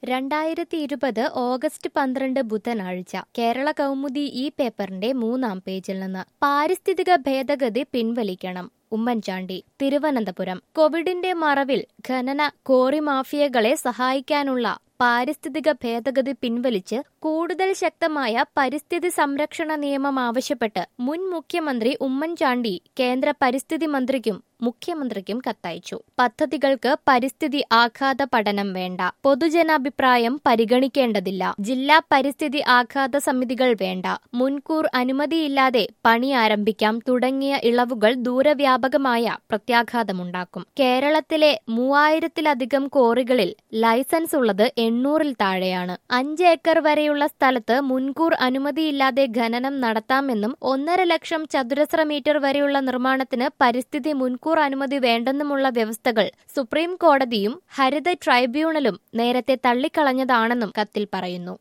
രണ്ടായിരത്തി ഇരുപത് ഓഗസ്റ്റ് പന്ത്രണ്ട് ബുധനാഴ്ച കേരള കൗമുദി ഈ പേപ്പറിന്റെ മൂന്നാം പേജിൽ നിന്ന് പാരിസ്ഥിതിക ഭേദഗതി പിൻവലിക്കണം ഉമ്മൻചാണ്ടി തിരുവനന്തപുരം കോവിഡിന്റെ മറവിൽ ഖനന കോറി മാഫിയകളെ സഹായിക്കാനുള്ള പാരിസ്ഥിതിക ഭേദഗതി പിൻവലിച്ച് കൂടുതൽ ശക്തമായ പരിസ്ഥിതി സംരക്ഷണ നിയമം ആവശ്യപ്പെട്ട് മുൻ മുഖ്യമന്ത്രി ഉമ്മൻചാണ്ടി കേന്ദ്ര പരിസ്ഥിതി മന്ത്രിക്കും മുഖ്യമന്ത്രിക്കും കത്തയച്ചു പദ്ധതികൾക്ക് പരിസ്ഥിതി ആഘാത പഠനം വേണ്ട പൊതുജനാഭിപ്രായം പരിഗണിക്കേണ്ടതില്ല ജില്ലാ പരിസ്ഥിതി ആഘാത സമിതികൾ വേണ്ട മുൻകൂർ അനുമതിയില്ലാതെ പണി ആരംഭിക്കാം തുടങ്ങിയ ഇളവുകൾ ദൂരവ്യാപകമായ പ്രത്യാഘാതമുണ്ടാക്കും കേരളത്തിലെ മൂവായിരത്തിലധികം കോറികളിൽ ലൈസൻസ് ഉള്ളത് എണ്ണൂറിൽ താഴെയാണ് അഞ്ച് ഏക്കർ വരെയുള്ള സ്ഥലത്ത് മുൻകൂർ അനുമതിയില്ലാതെ ഖനനം നടത്താമെന്നും ഒന്നര ലക്ഷം ചതുരശ്ര മീറ്റർ വരെയുള്ള നിർമ്മാണത്തിന് പരിസ്ഥിതി മുൻകൂർ അനുമതി വേണ്ടെന്നുമുള്ള വ്യവസ്ഥകൾ സുപ്രീം കോടതിയും ഹരിത ട്രൈബ്യൂണലും നേരത്തെ തള്ളിക്കളഞ്ഞതാണെന്നും കത്തിൽ പറയുന്നു